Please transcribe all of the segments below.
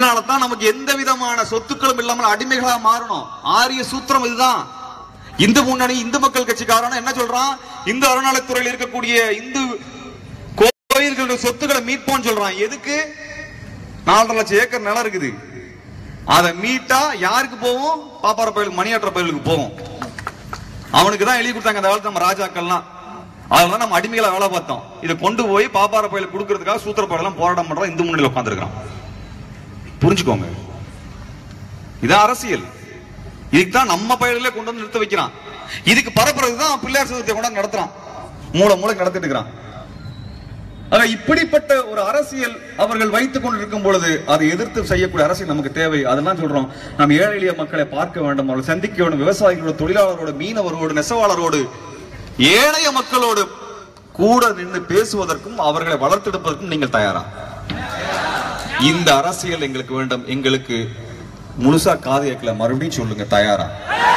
இதனால தான் நமக்கு எந்த விதமான சொத்துக்களும் இல்லாமல் அடிமைகளா மாறணும் ஆரிய சூத்திரம் இதுதான் இந்து முன்னணி இந்து மக்கள் கட்சிக்காரன் என்ன சொல்றான் இந்து அறநிலைத்துறையில் இருக்கக்கூடிய இந்து கோயில்களுடைய சொத்துக்களை மீட்போம்னு சொல்றான் எதுக்கு நாலரை லட்சம் ஏக்கர் நிலம் இருக்குது அதை மீட்டா யாருக்கு போகும் பாப்பார கோயிலுக்கு மணியாற்ற கோயிலுக்கு போகும் அவனுக்கு தான் எழுதி கொடுத்தாங்க அந்த காலத்துல நம்ம ராஜாக்கள்லாம் அதெல்லாம் நம்ம அடிமைகளை வேலை பார்த்தோம் இதை கொண்டு போய் பாப்பார கோயிலுக்கு கொடுக்கறதுக்காக சூத்திரப்பாடெல்லாம் போராட்டம் பண்றோம் இந்து முன்னணியில் உட்காந்துருக்கான் புரிஞ்சுக்கோங்க இது அரசியல் இதுக்கு தான் நம்ம பயிர்களே கொண்டு வந்து நிறுத்த வைக்கிறான் இதுக்கு பரப்புறது தான் பிள்ளையார் சதுர்த்தியை கொண்டாந்து நடத்துறான் மூளை மூளை நடத்திட்டு இருக்கிறான் ஆக இப்படிப்பட்ட ஒரு அரசியல் அவர்கள் வைத்துக் கொண்டிருக்கும் பொழுது அதை எதிர்த்து செய்யக்கூடிய அரசியல் நமக்கு தேவை அதெல்லாம் சொல்றோம் நாம் ஏழை எளிய மக்களை பார்க்க வேண்டும் அவர்களை சந்திக்க வேண்டும் விவசாயிகளோட தொழிலாளரோடு மீனவரோடு நெசவாளரோடு ஏழைய மக்களோடு கூட நின்று பேசுவதற்கும் அவர்களை வளர்த்தெடுப்பதற்கும் நீங்கள் தயாரா இந்த அரசியல் எங்களுக்கு வேண்டும் எங்களுக்கு முழுசா காது கேட்கல மறுபடியும் சொல்லுங்க தயாரா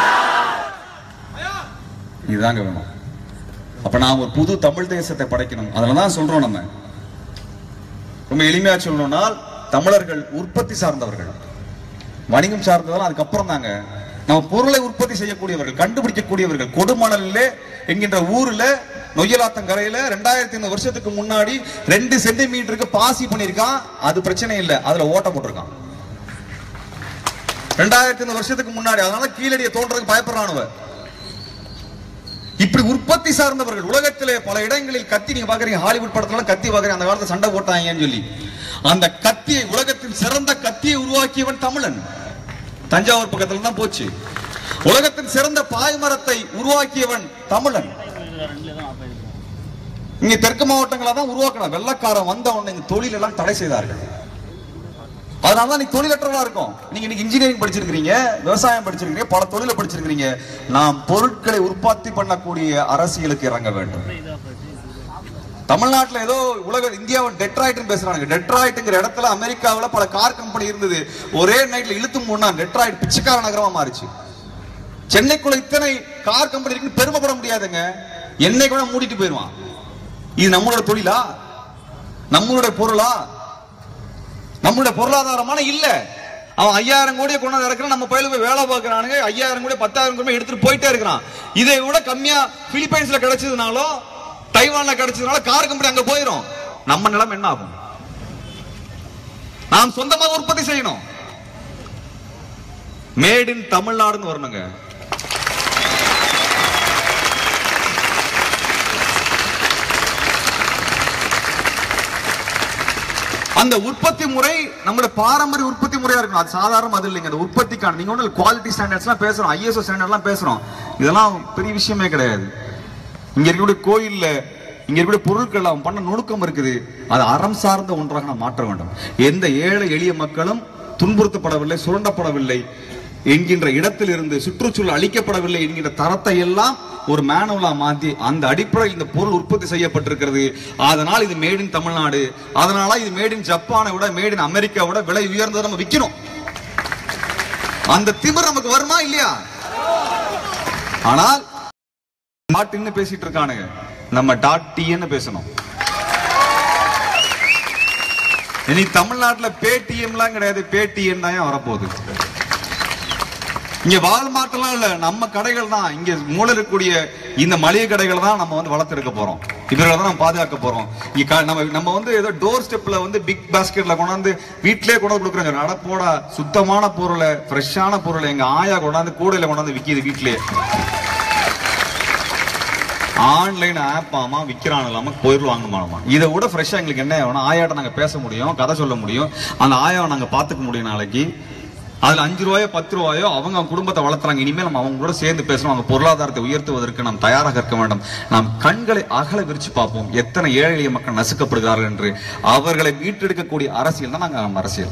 இதுதாங்க வேணும் அப்ப நாம் ஒரு புது தமிழ் தேசத்தை படைக்கணும் அதுல தான் சொல்றோம் நம்ம ரொம்ப எளிமையா சொல்லணும்னா தமிழர்கள் உற்பத்தி சார்ந்தவர்கள் வணிகம் சார்ந்ததெல்லாம் அதுக்கப்புறம் தாங்க நம்ம பொருளை உற்பத்தி செய்யக்கூடியவர்கள் கண்டுபிடிக்கக்கூடியவர்கள் கொடுமணலிலே என்கின்ற ஊர்ல நொய்யலாத்தங்கரையில ரெண்டாயிரத்தி ஐநூறு வருஷத்துக்கு முன்னாடி ரெண்டு சென்டிமீட்டருக்கு பாசி பண்ணியிருக்கான் அது பிரச்சனை இல்லை அதுல ஓட்ட போட்டிருக்கான் ரெண்டாயிரத்தி ஐநூறு வருஷத்துக்கு முன்னாடி அதனால கீழடியை தோன்றதுக்கு பயப்படுறானுவ இப்படி உற்பத்தி சார்ந்தவர்கள் உலகத்திலே பல இடங்களில் கத்தி நீங்க பாக்குறீங்க ஹாலிவுட் படத்துல கத்தி பாக்குறீங்க அந்த காலத்துல சண்டை போட்டாங்கன்னு சொல்லி அந்த கத்தியை உலகத்தின் சிறந்த கத்தியை உருவாக்கியவன் தமிழன் தஞ்சாவூர் பக்கத்துல தான் போச்சு உலகத்தின் சிறந்த பாய்மரத்தை உருவாக்கியவன் தமிழன் இங்க தெற்கு மாவட்டங்களா தான் உருவாக்கணும் வெள்ளக்காரன் வந்த உடனே இந்த தொழில் எல்லாம் தடை செய்தார்கள் அதனாலதான் நீங்க தொழிலற்றவா இருக்கும் நீங்க இன்னைக்கு இன்ஜினியரிங் படிச்சிருக்கீங்க விவசாயம் படிச்சிருக்கீங்க பல தொழிலை படிச்சிருக்கீங்க நாம் பொருட்களை உற்பத்தி பண்ணக்கூடிய அரசியலுக்கு இறங்க வேண்டும் தமிழ்நாட்டுல ஏதோ உலக இந்தியாவில் டெட்ராய்ட்னு பேசுறாங்க டெட்ராய்ட்ங்கிற இடத்துல அமெரிக்காவுல பல கார் கம்பெனி இருந்தது ஒரே நைட்ல இழுத்து மூணா டெட்ராய்ட் பிச்சைக்கார நகரமா மாறிச்சு சென்னைக்குள்ள இத்தனை கார் கம்பெனி இருக்குன்னு பெருமைப்பட முடியாதுங்க என்னை கூட மூடிட்டு போயிருவான் இது நம்மளோட தொழிலா நம்மளுடைய பொருளா நம்மளுடைய பொருளாதாரமான இல்ல அவன் ஐயாயிரம் கோடியை கொண்டு வந்து இறக்குறான் நம்ம பயில போய் வேலை பார்க்கறானுங்க ஐயாயிரம் கோடி பத்தாயிரம் கோடி எடுத்துட்டு போயிட்டே இருக்கிறான் இதை விட கம்மியா பிலிப்பைன்ஸ்ல கிடைச்சதுனாலோ தைவான்ல கிடைச்சதுனால கார் கம்பெனி அங்க போயிரும் நம்ம நிலம் என்ன ஆகும் நாம் சொந்தமாக உற்பத்தி செய்யணும் மேட் இன் தமிழ்நாடுன்னு வரணுங்க அந்த உற்பத்தி முறை நம்மளோட பாரம்பரிய உற்பத்தி முறையா இருக்கணும் அது சாதாரண அது இல்லைங்க அந்த உற்பத்திக்கான நீங்க ஒண்ணு குவாலிட்டி ஸ்டாண்டர்ட்ஸ்லாம் பேசுறோம் ஐஎஸ்ஓ ஸ்டாண்டர்ட்லாம் பேசுறோம் இதெல்லாம் பெரிய விஷயமே கிடையாது இங்க இருக்கக்கூடிய கோயில்ல இங்க இருக்கக்கூடிய பொருட்கள் அவன் பண்ண நுணுக்கம் இருக்குது அது அறம் சார்ந்த ஒன்றாக நாம் மாற்ற வேண்டும் எந்த ஏழை எளிய மக்களும் துன்புறுத்தப்படவில்லை சுரண்டப்படவில்லை என்கின்ற இடத்திலிருந்து சுற்றுச்சூழல் அளிக்கப்படவில்லை என்கின்ற தரத்தை எல்லாம் ஒரு மேனுவலா மாத்தி அந்த அடிப்படையில் இந்த பொருள் உற்பத்தி செய்யப்பட்டிருக்கிறது அதனால் இது மேட் இன் தமிழ்நாடு அதனால இது மேட் இன் ஜப்பானை விட மேட் இன் அமெரிக்கா விட விலை உயர்ந்ததை நம்ம விற்கணும் அந்த திமிர் நமக்கு வருமா இல்லையா ஆனால் டாட் இன்னு பேசிட்டு இருக்கானுங்க நம்ம டாட் டீன்னு பேசணும் இனி தமிழ்நாட்டுல பேடிஎம்லாம் கிடையாது பேடிஎம் தான் வரப்போகுது இங்க வால்மார்ட்லாம் இல்ல நம்ம கடைகள் தான் இங்க மூல இருக்கக்கூடிய இந்த மளிகை கடைகள் தான் நம்ம வந்து வளர்த்தெடுக்க போறோம் இவர்களை தான் நம்ம பாதுகாக்க போறோம் இங்க க- நம்ம நம்ம வந்து ஏதோ டோர் ஸ்டெப்ல வந்து பிக் பாஸ்கெட்ல கொண்டாந்து வீட்லயே கொண்டாந்து கொடுக்குறாங்க நடப்போட சுத்தமான பொருளை ஃப்ரெஷ்ஷான பொருளை எங்க ஆயா கொண்டாந்து கூடையில கொண்டாந்து விக்கிது வீட்லயே ஆன்லைன் ஆப் ஆமா விக்கிறானுலாமா பொருள் வாங்கணுமாமா இதை விட ஃப்ரெஷ்ஷா எங்களுக்கு என்ன வேணும் ஆயாட்ட நாங்க பேச முடியும் கதை சொல்ல முடியும் அந்த ஆயாவை நாங்க பாத்துக்க முடியும் நாளைக்கு அதுல அஞ்சு ரூபாயோ பத்து ரூபாயோ அவங்க அவங்க குடும்பத்தை வளர்த்துறாங்க இனிமேல் நம்ம அவங்களோட சேர்ந்து பேசணும் அவங்க பொருளாதாரத்தை உயர்த்துவதற்கு நாம் தயாராக இருக்க வேண்டும் நாம் கண்களை அகல விரிச்சு பார்ப்போம் எத்தனை ஏழை எளிய மக்கள் நசுக்கப்படுகிறார்கள் என்று அவர்களை மீட்டெடுக்கக்கூடிய அரசியல் தான் நாங்க நம்ம அரசியல்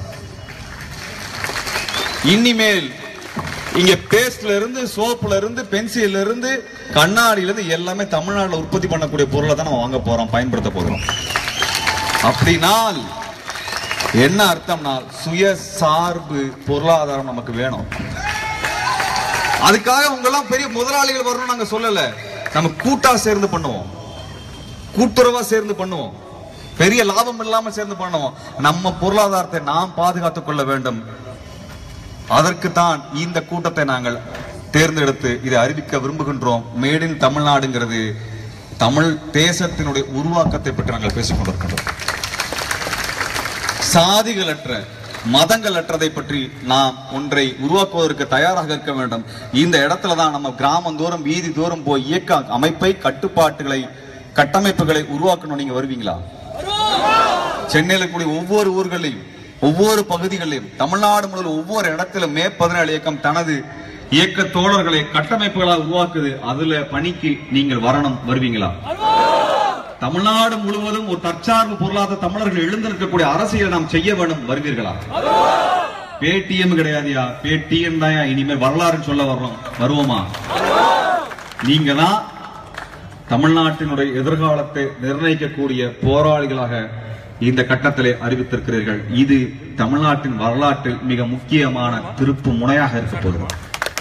இனிமேல் இங்க பேஸ்ட்ல இருந்து சோப்புல இருந்து பென்சில்ல இருந்து கண்ணாடியில இருந்து எல்லாமே தமிழ்நாட்டுல உற்பத்தி பண்ணக்கூடிய பொருளை தான் நம்ம வாங்க போறோம் பயன்படுத்த போகிறோம் அப்படினால் என்ன அர்த்தம்னா சுய சார்பு பொருளாதாரம் நமக்கு வேணும் அதுக்காக உங்க எல்லாம் பெரிய முதலாளிகள் வரணும் நாங்க சொல்லல நம்ம கூட்டா சேர்ந்து பண்ணுவோம் கூட்டுறவா சேர்ந்து பண்ணுவோம் பெரிய லாபம் இல்லாம சேர்ந்து பண்ணுவோம் நம்ம பொருளாதாரத்தை நாம் பாதுகாத்துக் கொள்ள வேண்டும் அதற்கு தான் இந்த கூட்டத்தை நாங்கள் தேர்ந்தெடுத்து இதை அறிவிக்க விரும்புகின்றோம் மேட் இன் தமிழ்நாடுங்கிறது தமிழ் தேசத்தினுடைய உருவாக்கத்தை பற்றி நாங்கள் பேசிக் கொண்டிருக்கின்றோம் சாதிகளற்ற மதங்களற்றதை பற்றி நாம் ஒன்றை உருவாக்குவதற்கு தயாராக இருக்க வேண்டும் இந்த இடத்துல தான் நம்ம கிராமம் தோறும் வீதி தோறும் போய் இயக்க அமைப்பை கட்டுப்பாட்டுகளை கட்டமைப்புகளை உருவாக்கணும் நீங்க வருவீங்களா சென்னையில கூடிய ஒவ்வொரு ஊர்களையும் ஒவ்வொரு பகுதிகளிலும் தமிழ்நாடு முழுவதும் ஒவ்வொரு இடத்திலும் மே பதினேழு இயக்கம் தனது இயக்க தோழர்களை கட்டமைப்புகளாக உருவாக்குது அதுல பணிக்கு நீங்கள் வரணும் வருவீங்களா தமிழ்நாடு முழுவதும் ஒரு தற்சார்பு பொருளாதார தமிழர்கள் எழுந்திருக்கக்கூடிய அரசியலை நாம் செய்ய வேண்டும் வருவீர்களா பேடிஎம் கிடையாதுயா பேடிஎம் தான் இனிமேல் வரலாறு சொல்ல வர்றோம் வருவோமா நீங்க தான் தமிழ்நாட்டினுடைய எதிர்காலத்தை நிர்ணயிக்கக்கூடிய போராளிகளாக இந்த கட்டத்திலே அறிவித்திருக்கிறீர்கள் இது தமிழ்நாட்டின் வரலாற்றில் மிக முக்கியமான திருப்பு முனையாக இருக்க போகிறது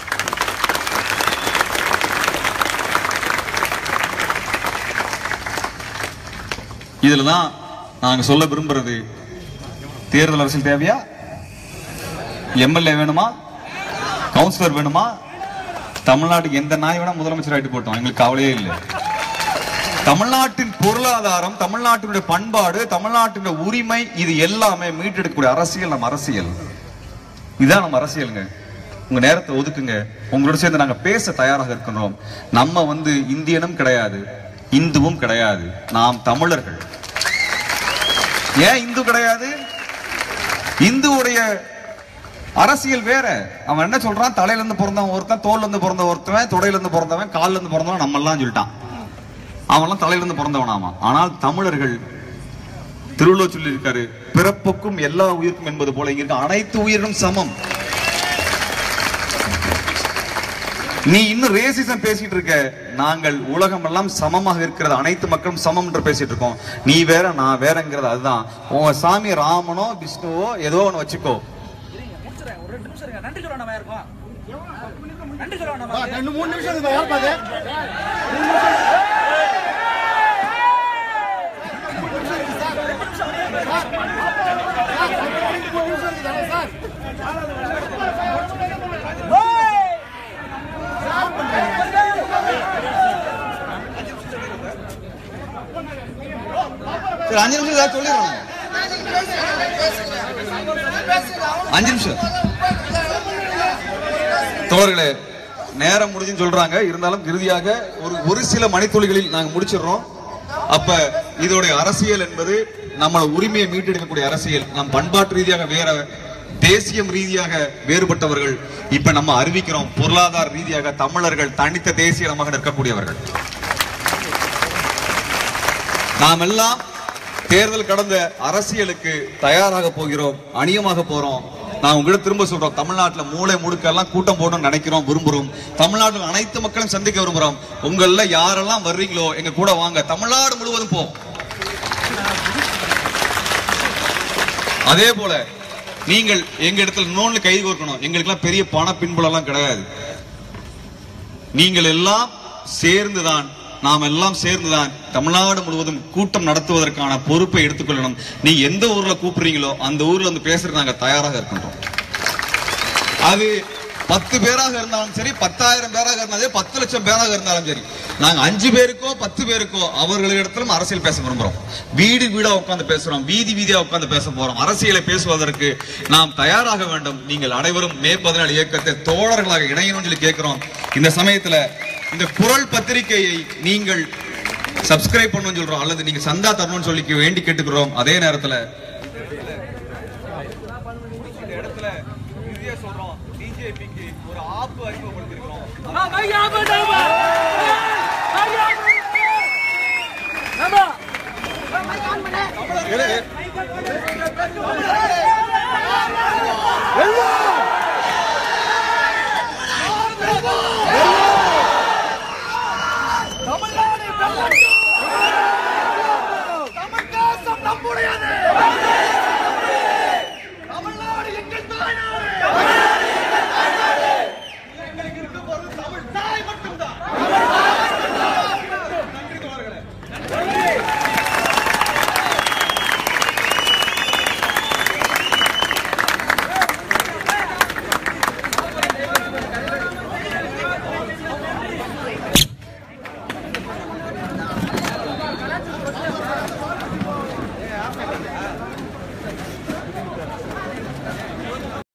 இதுலதான் நாங்க சொல்ல விரும்புறது தேர்தல் அரசியல் தேவையா எம்எல்ஏ வேணுமா கவுன்சிலர் வேணுமா தமிழ்நாட்டுக்கு எந்த நாய் வேணா முதலமைச்சர் ஆயிட்டு போட்டோம் எங்களுக்கு கவலையே இல்லை தமிழ்நாட்டின் பொருளாதாரம் தமிழ்நாட்டினுடைய பண்பாடு தமிழ்நாட்டினுடைய உரிமை இது எல்லாமே மீட்டெடுக்கக்கூடிய அரசியல் நம்ம அரசியல் இதுதான் நம்ம அரசியலுங்க உங்க நேரத்தை ஒதுக்குங்க உங்களோட சேர்ந்து நாங்க பேச தயாராக இருக்கிறோம் நம்ம வந்து இந்தியனும் கிடையாது இந்துவும் கிடையாது நாம் தமிழர்கள் ஏன் இந்து கிடையாது இந்துவுடைய அரசியல் வேற அவன் என்ன சொல்றான் தலையில இருந்து பிறந்தவன் ஒருத்தன் தோல்ல இருந்து பிறந்த ஒருத்தவன் தொடையில இருந்து பிறந்தவன் கால்ல இருந்து பிறந்தவன் நம்ம எல்லாம் சொல்லிட்டான் அவன்லாம் தலையில இருந்து பிறந்தவனாமா ஆனால் தமிழர்கள் திருவள்ளுவர் சொல்லி இருக்காரு பிறப்புக்கும் எல்லா உயிருக்கும் என்பது போல இங்க இருக்க அனைத்து உயிரும் சமம் நீ இன்னும் ரேசிசம் பேசிட்டு இருக்க நாங்கள் உலகம் எல்லாம் சமமாக இருக்கிறது அனைத்து மக்களும் சமம் என்று பேசிட்டு இருக்கோம் நீ வேற நான் வேறங்கிறது அதுதான் உன் சாமி ராமனோ விஷ்ணுவோ ஏதோ ஒண்ணு வச்சுக்கோ முடிச்சிடுறேன். ஒரு ரெண்டு நிமிஷம் இருங்க. நன்றி சொல்ல வேண்டாமா இருக்கும் நன்றி சொல்ல வேண்டாமா இருக்கு? ரெண்டு மூணு நிமிஷம் இருக்கு யார் பாது சரி அஞ்சு நிமிஷம் ஏதாவது சொல்லிடுறோம் அஞ்சு நிமிஷம் தோழர்களே நேரம் முடிஞ்சுன்னு சொல்றாங்க இருந்தாலும் இறுதியாக ஒரு ஒரு சில மணித்துளிகளில் நாங்க முடிச்சிடுறோம் அப்ப இதோடைய அரசியல் என்பது நம்ம உரிமையை மீட்டெடுக்கக்கூடிய அரசியல் நம் பண்பாட்டு ரீதியாக வேற தேசியம் ரீதியாக வேறுபட்டவர்கள் இப்ப நம்ம அறிவிக்கிறோம் பொருளாதார ரீதியாக தமிழர்கள் தனித்த தேசிய நமக நிற்கக்கூடியவர்கள் நாம் எல்லாம் தேர்தல் கடந்த அரசியலுக்கு தயாராக போகிறோம் அணியமாக போறோம் நான் உங்ககிட்ட திரும்ப சொல்றோம் தமிழ்நாட்டுல மூளை முடுக்கெல்லாம் கூட்டம் போடணும்னு நினைக்கிறோம் விரும்புறோம் தமிழ்நாட்டில் அனைத்து மக்களும் சந்திக்க விரும்புறோம் உங்கள யாரெல்லாம் வர்றீங்களோ எங்க கூட வாங்க தமிழ்நாடு முழுவதும் போ அதே போல நீங்கள் எங்க இடத்துல இன்னொன்னு கைது கோர்க்கணும் எங்களுக்கெல்லாம் பெரிய பண பின்புலம் கிடையாது நீங்கள் எல்லாம் சேர்ந்துதான் நாம் எல்லாம் சேர்ந்துதான் தமிழ்நாடு முழுவதும் கூட்டம் நடத்துவதற்கான பொறுப்பை எடுத்துக்கொள்ளணும் நீ எந்த ஊர்ல கூப்பிடுறீங்களோ அந்த ஊர்ல வந்து பேசுறது நாங்க தயாராக இருக்கின்றோம் அது பத்து பேராக இருந்தாலும் சரி பத்தாயிரம் பேராக இருந்தாலும் சரி பத்து லட்சம் பேராக இருந்தாலும் சரி நாங்க அஞ்சு பேருக்கோ பத்து பேருக்கோ அவர்களிடத்திலும் அரசியல் பேச விரும்புறோம் வீடு வீடா உட்கார்ந்து பேசுறோம் வீதி வீதியா உட்கார்ந்து பேச போறோம் அரசியலை பேசுவதற்கு நாம் தயாராக வேண்டும் நீங்கள் அனைவரும் மே பதினாலு இயக்கத்தை தோழர்களாக இணையணும்னு சொல்லி கேட்கிறோம் இந்த சமயத்துல இந்த குரல் பத்திரிகையை நீங்கள் சப்ஸ்கிரைப் பண்ணணும்னு சொல்றோம் அல்லது நீங்க சந்தா தரணும்னு சொல்லி வேண்டி கேட்டுக்கிறோம் அதே நேரத்துல ஒரு ஆப்பு அறிமுகப்படுத்திருக்கிறோம் இரு.